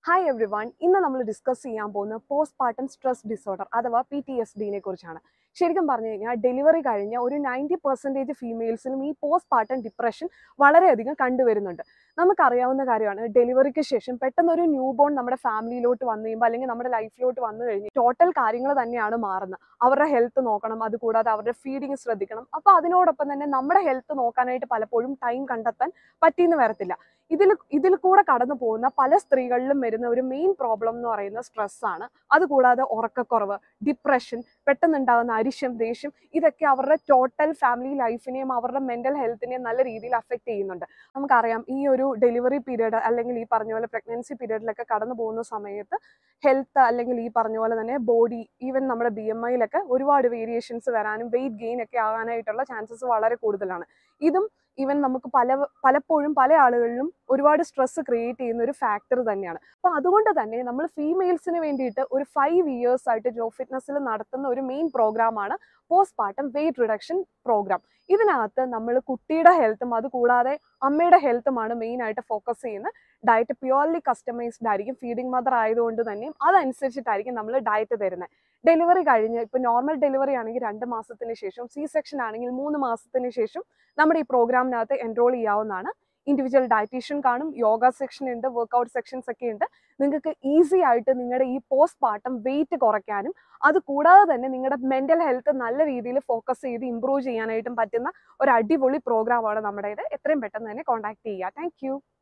hi every one ഇന്ന് നമ്മൾ discuss ചെയ്യാൻ പോകുന്ന പോസ്റ്റ് പാർട്ടം സ്ട്രെസ് ഡിസോർഡർ അഥവാ പി ടി എസ് ഡിനെ കുറിച്ചാണ് ശരിക്കും പറഞ്ഞു കഴിഞ്ഞാൽ ഡെലിവറി കഴിഞ്ഞ ഒരു നയൻറ്റി പെർസെൻറ്റേജ് ഫീമെയിൽസിനും ഈ പോസ്റ്റ് പാർട്ടം ഡിപ്രഷൻ വളരെയധികം കണ്ടുവരുന്നുണ്ട് നമുക്കറിയാവുന്ന കാര്യമാണ് ഡെലിവറിക്ക് ശേഷം പെട്ടെന്ന് ഒരു ന്യൂ ബോൺ നമ്മുടെ ഫാമിലിയിലോട്ട് വന്നു കഴിയുമ്പോൾ അല്ലെങ്കിൽ നമ്മുടെ ലൈഫിലോട്ട് വന്നു കഴിഞ്ഞ് ടോട്ടൽ കാര്യങ്ങൾ തന്നെയാണ് മാറുന്നത് അവരുടെ ഹെൽത്ത് നോക്കണം അതുകൂടാതെ അവരുടെ ഫീഡിങ് ശ്രദ്ധിക്കണം അപ്പോൾ അതിനോടൊപ്പം തന്നെ നമ്മുടെ ഹെൽത്ത് നോക്കാനായിട്ട് പലപ്പോഴും ടൈം കണ്ടെത്താൻ പറ്റിയെന്ന് വരത്തില്ല ഇതിൽ ഇതിൽ കൂടെ കടന്നു പോകുന്ന പല സ്ത്രീകളിലും വരുന്ന ഒരു മെയിൻ പ്രോബ്ലം എന്ന് പറയുന്ന സ്ട്രെസ് ആണ് അതുകൂടാതെ ഉറക്കക്കുറവ് ഡിപ്രഷൻ പെട്ടെന്നുണ്ടാകുന്ന അരിശം ദേഷ്യം ഇതൊക്കെ അവരുടെ ടോട്ടൽ ഫാമിലി ലൈഫിനെയും അവരുടെ മെന്റൽ ഹെൽത്തിനെയും നല്ല രീതിയിൽ അഫക്റ്റ് ചെയ്യുന്നുണ്ട് നമുക്കറിയാം ഈ ഒരു ഡെലിവറി പീരീഡ് അല്ലെങ്കിൽ ഈ പറഞ്ഞ പോലെ പ്രഗ്നൻസി പീരീഡിലൊക്കെ കടന്നു പോകുന്ന സമയത്ത് ഹെൽത്ത് അല്ലെങ്കിൽ ഈ പറഞ്ഞ പോലെ തന്നെ ബോഡി ഈവൻ നമ്മുടെ ബി എം ഐയിലൊക്കെ ഒരുപാട് വേരിയേഷൻസ് വരാനും വെയിറ്റ് ഗെയിൻ ഒക്കെ ആകാനായിട്ടുള്ള ചാൻസസ് വളരെ കൂടുതലാണ് ഇതും ഈവൻ നമുക്ക് പല പലപ്പോഴും പല ആളുകളിലും ഒരുപാട് സ്ട്രെസ് ക്രിയേറ്റ് ചെയ്യുന്ന ഒരു ഫാക്ടർ തന്നെയാണ് അപ്പോൾ അതുകൊണ്ട് തന്നെ നമ്മൾ ഫീമെയിൽസിന് വേണ്ടിയിട്ട് ഒരു ഫൈവ് ഇയേഴ്സ് ആയിട്ട് ജോബ് ഫിറ്റ്നസ്സിൽ നടത്തുന്ന ഒരു മെയിൻ പ്രോഗ്രാമാണ് postpartum weight reduction programme ഇതിനകത്ത് നമ്മൾ കുട്ടിയുടെ ഹെൽത്തും അതുകൂടാതെ അമ്മയുടെ ഹെൽത്തുമാണ് മെയിൻ ആയിട്ട് ഫോക്കസ് ചെയ്യുന്നത് ഡയറ്റ് പ്യുവർലി കസ്റ്റമൈസ്ഡ് ആയിരിക്കും ഫീഡിംഗ് മദർ ആയതുകൊണ്ട് തന്നെയും അതനുസരിച്ചിട്ടായിരിക്കും നമ്മൾ ഡയറ്റ് തരുന്നത് ഡെലിവറി കഴിഞ്ഞ് ഇപ്പോൾ നോർമൽ ഡെലിവറി ആണെങ്കിൽ രണ്ട് മാസത്തിന് ശേഷം സി സെക്ഷൻ ആണെങ്കിൽ മൂന്ന് മാസത്തിന് ശേഷം നമ്മുടെ ഈ പ്രോഗ്രാമിനകത്ത് എൻറോൾ ചെയ്യാവുന്നതാണ് ഇൻഡിവിജ്വൽ ഡയറ്റീഷ്യൻ കാണും യോഗ സെക്ഷൻ ഉണ്ട് വർക്കൗട്ട് സെക്ഷൻസ് ഒക്കെ ഉണ്ട് നിങ്ങൾക്ക് ഈസി ആയിട്ട് നിങ്ങളുടെ ഈ പോസ്റ്റ് പാർട്ടം വെയിറ്റ് കുറയ്ക്കാനും അത് കൂടാതെ തന്നെ നിങ്ങളുടെ മെന്റൽ ഹെൽത്ത് നല്ല രീതിയിൽ ഫോക്കസ് ചെയ്ത് ഇമ്പ്രൂവ് ചെയ്യാനായിട്ടും പറ്റുന്ന ഒരു അടിപൊളി പ്രോഗ്രാമാണ് നമ്മുടേത് എത്രയും പെട്ടെന്ന് തന്നെ കോൺടാക്ട് ചെയ്യുക താങ്ക്